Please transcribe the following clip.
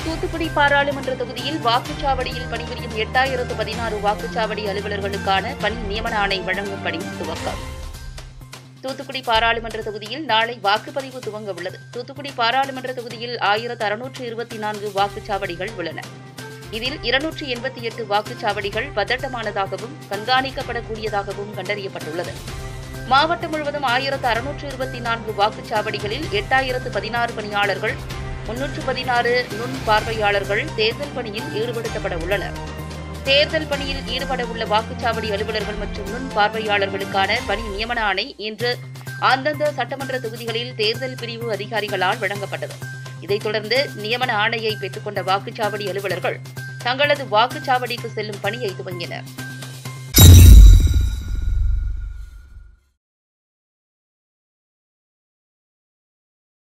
தூத்துக்குடி பாராளுமன்ற தொகுதியில் வாக்குச்சாவடியில் பணிபுரியும் எட்டாயிரத்து பதினாறு வாக்குச்சாவடி அலுவலர்களுக்கான பணி நியமன ஆணை வழங்கும் பணி துவக்கம் தூத்துக்குடி பாராளுமன்ற தொகுதியில் நாளை வாக்குப்பதிவு துவங்க உள்ளது தூத்துக்குடி பாராளுமன்ற தொகுதியில் ஆயிரத்து அறுநூற்று இருபத்தி நான்கு வாக்குச்சாவடிகள் உள்ளன இதில் இருநூற்று எண்பத்தி எட்டு வாக்குச்சாவடிகள் பதட்டமானதாகவும் கண்காணிக்கப்படக்கூடியதாகவும் கண்டறியப்பட்டுள்ளது மாவட்டம் முழுவதும் ஆயிரத்து அறுநூற்று இருபத்தி நான்கு வாக்குச்சாவடிகளில் எட்டாயிரத்து பதினாறு பணியாளர்கள் முன்னூற்று பதினாறு நுண் பார்வையாளர்கள் தேர்தல் பணியில் ஈடுபடுத்தப்பட உள்ளனர் தேர்தல் பணியில் ஈடுபட உள்ள வாக்குச்சாவடி அலுவலர்கள் மற்றும் நுண் பார்வையாளர்களுக்கான பணி நியமன ஆணை இன்று அந்தந்த சட்டமன்ற தொகுதிகளில் தேர்தல் பிரிவு அதிகாரிகளால் வழங்கப்பட்டது இதைத் தொடர்ந்து நியமன ஆணையை பெற்றுக்கொண்ட வாக்குச்சாவடி அலுவலர்கள் தங்களது வாக்குச்சாவடிக்கு செல்லும் பணியை துவங்கினர்